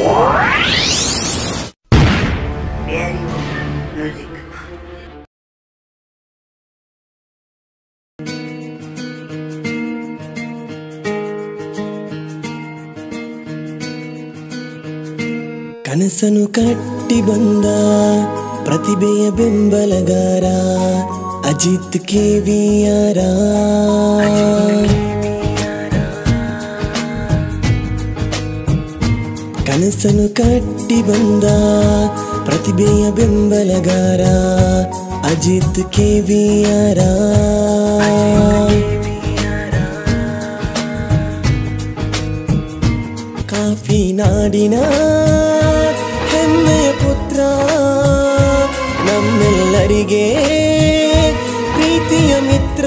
ಕನಸನು ಕಟ್ಟಿ ಬಂದ ಪ್ರತಿಭೆಯ ಬೆಂಬಲಗಾರ ಅಜಿತ್ ಕೇವಿಯಾರ ಕನಸನು ಕಟ್ಟಿ ಬಂದ ಪ್ರತಿಭೆಯ ಬೆಂಬಲಗಾರ ಅಜಿತ್ ಕೇವಿಯಾರ ಕಾಫಿ ನಾಡಿನ ಹೆಮ್ಮೆಯ ಪುತ್ರ ನಮ್ಮೆಲ್ಲರಿಗೆ ಪ್ರೀತಿಯ ಮಿತ್ರ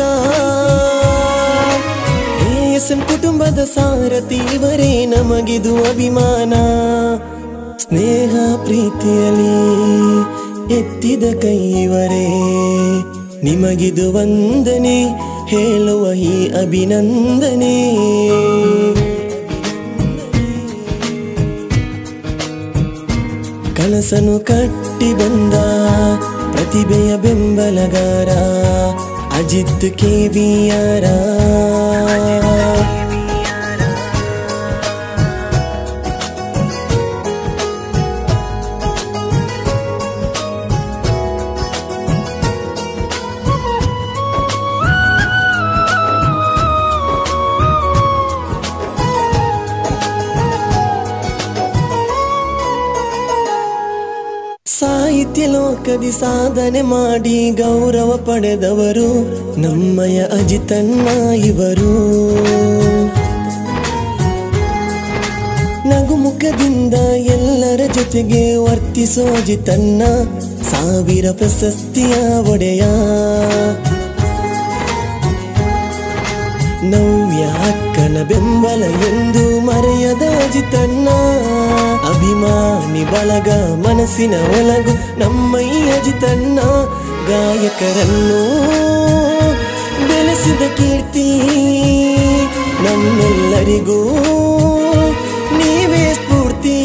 ಎಂ ಕುಟುಂಬದ ಸಾರಥಿ ಇವರೇ ನಮಗಿದು ಅಭಿಮಾನ ಸ್ನೇಹ ಪ್ರೀತಿಯಲ್ಲಿ ಎತ್ತಿದ ಕೈ ಇವರೇ ನಿಮಗಿದು ವಂದನೆ ಹೇಳುವ ಈ ಅಭಿನಂದನೆ ಕನಸನು ಕಟ್ಟಿ ಬಂದ ಪ್ರತಿಭೆಯ ಬೆಂಬಲಗಾರ ಅಜಿತ್ ಕೇವಿಯಾರ ಸಾಹಿತ್ಯ ಲೋಕದಿ ಸಾಧನೆ ಮಾಡಿ ಗೌರವ ಪಡೆದವರು ನಮ್ಮಯ ಅಜಿತಣ್ಣ ಇವರು ನಗುಮುಖದಿಂದ ಎಲ್ಲರ ಜೊತೆಗೆ ವರ್ತಿಸೋ ಅಜಿತಣ್ಣ ಸಾವಿರ ಪ್ರಶಸ್ತಿಯ ಒಡೆಯ ನವ್ಯ ಅಕ್ಕನ ಬೆಂಬಲ ಎಂದು ಮರೆಯದ ಅಜಿತಣ್ಣ ಅಭಿಮಾನಿ ಬಳಗ ಮನಸ್ಸಿನ ಒಳಗು ನಮ್ಮೈ ಅಜಿತಣ್ಣ ಗಾಯಕರನ್ನು ಬೆಳೆಸಿದ ಕೀರ್ತಿ ನಮ್ಮೆಲ್ಲರಿಗೂ ನೀವೇ ಸ್ಫೂರ್ತಿ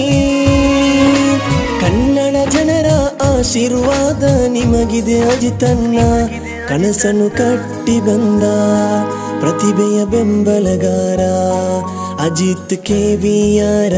ಕನ್ನಡ ಜನರ ಆಶೀರ್ವಾದ ನಿಮಗಿದೆ ಅಜಿತಣ್ಣ ಕನಸನ್ನು ಕಟ್ಟಿ ಬಂದ ಪ್ರತಿಭೆಯ ಬೆಂಬಲಗಾರ ಅಜಿತ್ ಕೇವಿಯಾರ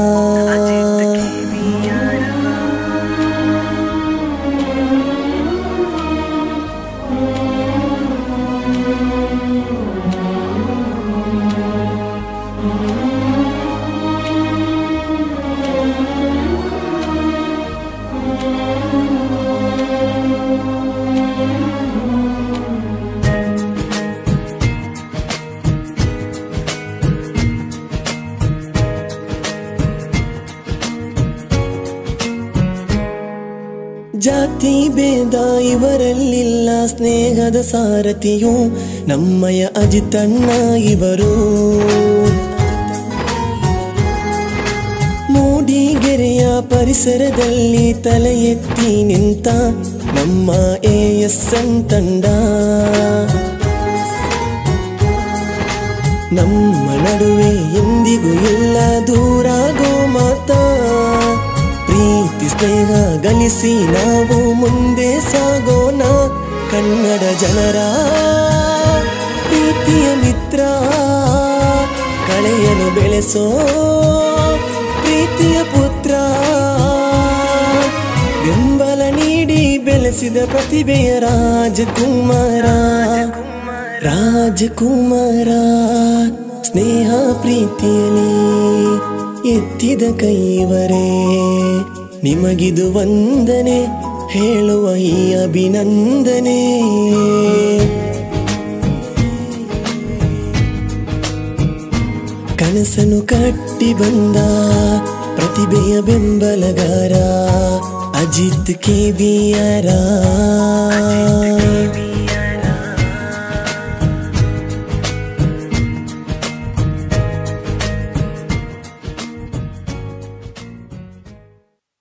ಜಾತಿ ಭೇದ ಇವರಲ್ಲಿಲ್ಲ ಸ್ನೇಹದ ಸಾರಥಿಯು ನಮ್ಮಯ ಅಜಿತಣ್ಣ ಇವರು ಮೂಡಿಗೆರೆಯ ಪರಿಸರದಲ್ಲಿ ತಲೆ ಎತ್ತಿ ನಿಂತ ನಮ್ಮ ಎ ಎಸ್ ಎನ್ ತಂಡ ನಮ್ಮ ನಡುವೆ ಎಂದಿಗೂ ಇಲ್ಲ ದೂರಾಗೋ ಮಾತ ಪ್ರೀತಿ ಸ್ನೇಹ ಗಳಿಸಿ ನಾವು ಮುಂದೆ ಸಾಗೋಣ ಕನ್ನಡ ಜನರ ಪ್ರೀತಿಯ ಮಿತ್ರ ಕಳೆಯನು ಬೆಳೆಸೋ ಪ್ರೀತಿಯ ಪುತ್ರ ಬೆಂಬಲ ನೀಡಿ ಬೆಳೆಸಿದ ಪ್ರತಿಭೆಯ ರಾಜಕುಮಾರ ರಾಜಕುಮಾರ ಸ್ನೇಹ ಪ್ರೀತಿಯಲಿ ಎತ್ತಿದ ಕೈವರೇ ನಿಮಗಿದು ವಂದನೆ ಹೇಳುವ ಈ ಅಭಿನಂದನೆ ಕನಸನು ಕಟ್ಟಿ ಬಂದ ಪ್ರತಿಭೆಯ ಬೆಂಬಲಗಾರ ಅಜಿತ್ ಕೇವಿಯಾರ